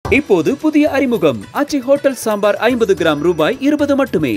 இப்போது புதிய அறிமுகம் அச்சி ஹோட்டல் சாம்பார் ஐம்பது கிராம் ரூபாய் இருபது மட்டுமே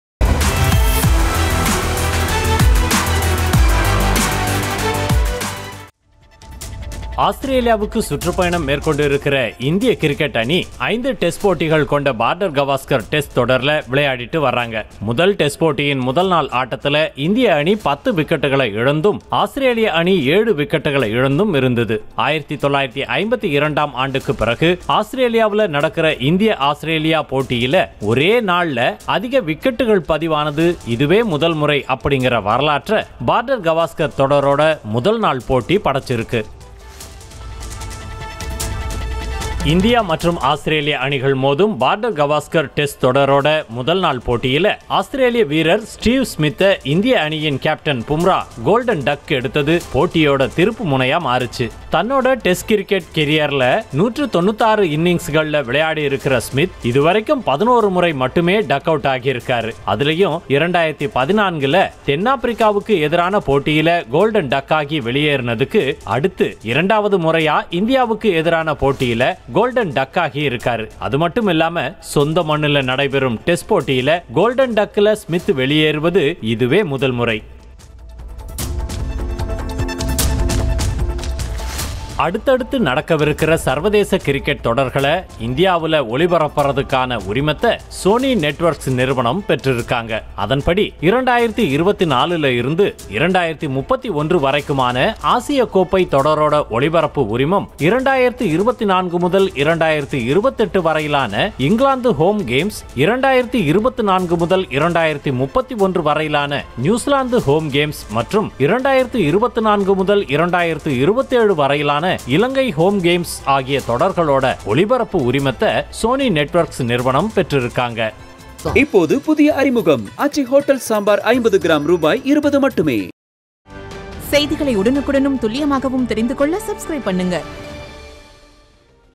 ஆஸ்திரேலியாவுக்கு சுற்றுப்பயணம் மேற்கொண்டிருக்கிற இந்திய கிரிக்கெட் அணி ஐந்து டெஸ்ட் போட்டிகள் கொண்ட பார்டர் கவாஸ்கர் டெஸ்ட் தொடர்ல விளையாடிட்டு வர்றாங்க முதல் டெஸ்ட் போட்டியின் முதல் நாள் ஆட்டத்துல இந்திய அணி பத்து விக்கெட்டுகளை இழந்தும் ஆஸ்திரேலிய அணி ஏழு விக்கெட்டுகளை இழந்தும் இருந்தது ஆயிரத்தி தொள்ளாயிரத்தி ஐம்பத்தி இரண்டாம் ஆண்டுக்கு பிறகு ஆஸ்திரேலியாவில் நடக்கிற இந்திய ஆஸ்திரேலியா போட்டியில ஒரே நாள்ல அதிக விக்கெட்டுகள் பதிவானது இதுவே முதல் முறை அப்படிங்கிற வரலாற்றை பார்டர் கவாஸ்கர் தொடரோட முதல் நாள் போட்டி படைச்சிருக்கு இந்தியா மற்றும் ஆஸ்திரேலிய அணிகள் மோதும் பார்டர் கவாஸ்கர் டெஸ்ட் தொடரோட முதல் நாள் போட்டியில ஆஸ்திரேலிய வீரர் ஸ்டீவ் ஸ்மித்தை இந்திய அணியின் கேப்டன் பும்ரா கோல்டன் டக் எடுத்தது போட்டியோட திருப்பு முனையா மாறுச்சு தன்னோட டெஸ்ட் கிரிக்கெட் கெரியர்ல நூற்று தொண்ணூத்தாறு இன்னிங்ஸ்கள்ல விளையாடி இருக்கிற ஸ்மித் இதுவரைக்கும் பதினோரு முறை மட்டுமே டக் அவுட் ஆகியிருக்காரு அதுலயும் இரண்டாயிரத்தி பதினான்குல தென்னாப்பிரிக்காவுக்கு எதிரான போட்டியில கோல்டன் டக் ஆகி வெளியேறினதுக்கு அடுத்து இரண்டாவது முறையா இந்தியாவுக்கு எதிரான போட்டியில கோல்டன் டக் ஆகி இருக்காரு அது மட்டும் இல்லாம சொந்த மண்ணுல நடைபெறும் டெஸ்ட் போட்டியில கோல்டன் டக்ல ஸ்மித் வெளியேறுவது இதுவே முதல் முறை அடுத்தடுத்து நடக்கவிருக்கிற சர்வதேச கிரிக்கெட் தொடர்களை இந்தியாவில் ஒளிபரப்புறதுக்கான உரிமத்தை சோனி நெட்வொர்க்ஸ் நிறுவனம் பெற்றிருக்காங்க அதன்படி இரண்டாயிரத்தி இருபத்தி நாலுல இருந்து இரண்டாயிரத்தி முப்பத்தி ஒன்று வரைக்குமான ஆசிய கோப்பை தொடரோட ஒளிபரப்பு உரிமம் இரண்டாயிரத்தி இருபத்தி நான்கு முதல் இரண்டாயிரத்தி இருபத்தெட்டு வரையிலான இங்கிலாந்து ஹோம் கேம்ஸ் இரண்டாயிரத்தி இருபத்தி நான்கு முதல் இரண்டாயிரத்தி முப்பத்தி ஒன்று வரையிலான நியூசிலாந்து ஹோம் கேம்ஸ் மற்றும் இரண்டாயிரத்தி இருபத்தி நான்கு முதல் இரண்டாயிரத்தி இருபத்தேழு வரையிலான இலங்கை ஹோம் கேம்ஸ் ஆகிய தொடர்களோட ஒளிபரப்பு உரிமத்தை சோனி நெட்வொர்க்ஸ் நிறுவனம் பெற்றிருக்காங்க இப்போது புதிய அறிமுகம் அச்சி ஹோட்டல் சாம்பார் ஐம்பது கிராம் ரூபாய் இருபது மட்டுமே செய்திகளை உடனுக்குடனும் துல்லியமாகவும் தெரிந்து கொள்ள சப்ஸ்கிரைப் பண்ணுங்க